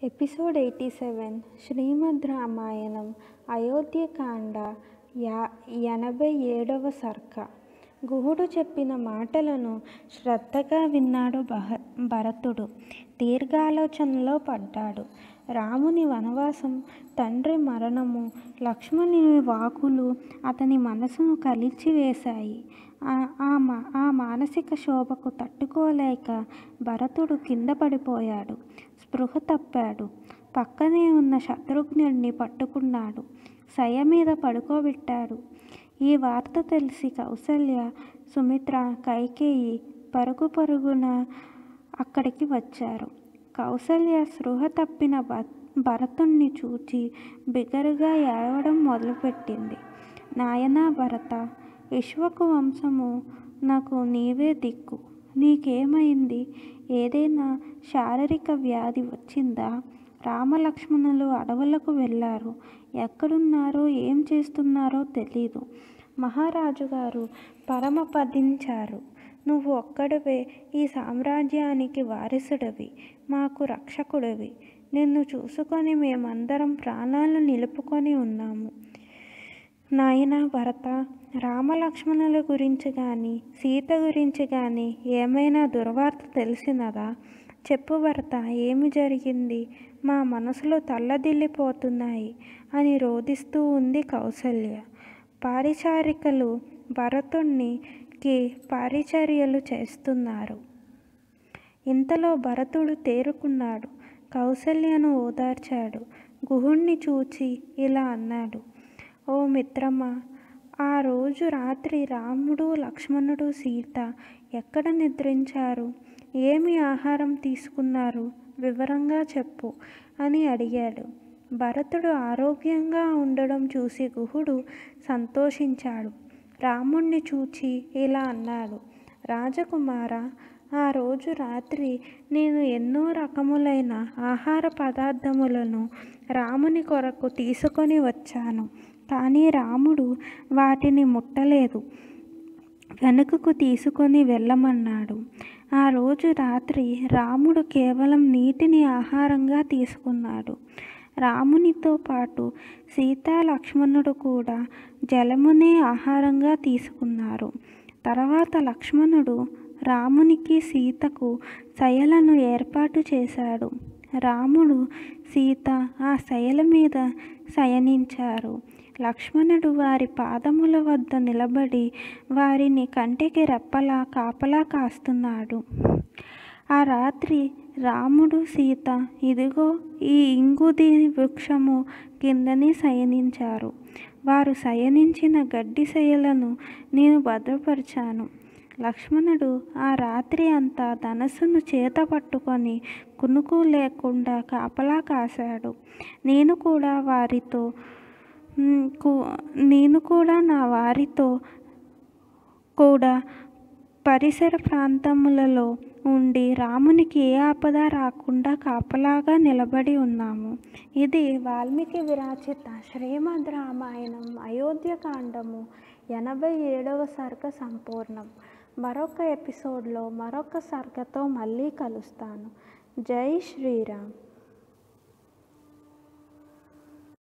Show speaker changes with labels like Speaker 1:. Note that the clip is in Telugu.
Speaker 1: episode eighty seven Shrimad Ramayanam Ayodhyakanda యా ఎనభై ఏడవ సర్క గుహుడు చెప్పిన మాటలను శ్రద్ధగా విన్నాడు బహ భరతుడు దీర్ఘాలోచనలో పడ్డాడు రాముని వనవాసం తండ్రి మరణము లక్ష్మణుని వాకులు అతని మనసును కలిచివేశాయి ఆ ఆ మా ఆ మానసిక శోభకు తట్టుకోలేక భరతుడు కింద పడిపోయాడు స్పృహ తప్పాడు పక్కనే ఉన్న శత్రుఘ్నుడిని పట్టుకున్నాడు సయ మీద పడుకోబెట్టాడు ఈ వార్త తెలిసి కౌసల్య సుమిత్ర కైకేయి పరుగు పరుగున అక్కడికి వచ్చారు కౌసల్య స్పృహ తప్పిన భ భరతుణ్ణి చూచి బిగరుగా ఏడవడం మొదలుపెట్టింది నాయనా భరత ఇష్వకు వంశము నాకు నీవే దిక్కు నీకేమైంది ఏదైనా శారీరక వ్యాధి వచ్చిందా రామలక్ష్మణులు అడవులకు వెళ్ళారు ఎక్కడున్నారో ఏం చేస్తున్నారో తెలీదు మహారాజు గారు పరమపదించారు నువ్వు ఒక్కడివే ఈ సామ్రాజ్యానికి వారసుడివి మాకు రక్షకుడివి నిన్ను చూసుకొని మేమందరం ప్రాణాలు నిలుపుకొని ఉన్నాము నాయనా భరత రామలక్ష్మణుల గురించి కానీ సీత గురించి కానీ ఏమైనా దుర్వార్త తెలిసినదా చెప్పు భరత ఏమి జరిగింది మా మనసులో తల్లదిల్లిపోతున్నాయి అని రోధిస్తూ ఉంది కౌసల్య పారిచారికలు భరతుణ్ణికి పారిచర్యలు చేస్తున్నారు ఇంతలో భరతుడు తేరుకున్నాడు కౌసల్యను ఓదార్చాడు గుహుణ్ణి చూచి ఇలా అన్నాడు ఓ మిత్రమా ఆ రోజు రాత్రి రాముడు లక్ష్మణుడు సీత ఎక్కడ నిద్రించారు ఏమి ఆహారం తీసుకున్నారు వివరంగా చెప్పు అని అడిగాడు భరతుడు ఆరోగ్యంగా ఉండడం చూసి గుహుడు సంతోషించాడు రాముణ్ణి చూచి ఇలా అన్నాడు రాజకుమార ఆ రోజు రాత్రి నేను ఎన్నో రకములైన ఆహార పదార్థములను రాముని కొరకు తీసుకొని వచ్చాను కానీ రాముడు వాటిని ముట్టలేదు వెనుకకు తీసుకొని వెళ్ళమన్నాడు ఆ రోజు రాత్రి రాముడు కేవలం నీటిని ఆహారంగా తీసుకున్నాడు రామునితో పాటు సీతా లక్ష్మణుడు కూడా జలమునే ఆహారంగా తీసుకున్నారు తర్వాత లక్ష్మణుడు రామునికి సీతకు శయలను ఏర్పాటు చేశాడు రాముడు సీత ఆ శయల మీద శయనించారు లక్ష్మణుడు వారి పాదముల వద్ద నిలబడి వారిని కంటికి రెప్పలా కాపలా కాస్తున్నాడు ఆ రాత్రి రాముడు సీత ఇదిగో ఈ ఇంగుది వృక్షము కిందని శయనించారు వారు శయనించిన గడ్డి శయలను నేను భద్రపరిచాను లక్ష్మణుడు ఆ రాత్రి అంతా ధనస్సును చేత పట్టుకొని కునుకు లేకుండా కాపలా కాశాడు నేను కూడా వారితో నేను కూడా నా వారితో కూడా పరిసర ప్రాంతములలో ఉండి రామునికి ఏ ఆపద రాకుండా కాపలాగా నిలబడి ఉన్నాము ఇది వాల్మీకి విరాచిత శ్రీమద్ రామాయణం అయోధ్యకాండము ఎనభై ఏడవ సర్గ సంపూర్ణం మరొక ఎపిసోడ్లో మరొక సర్గతో మళ్ళీ కలుస్తాను జై శ్రీరామ్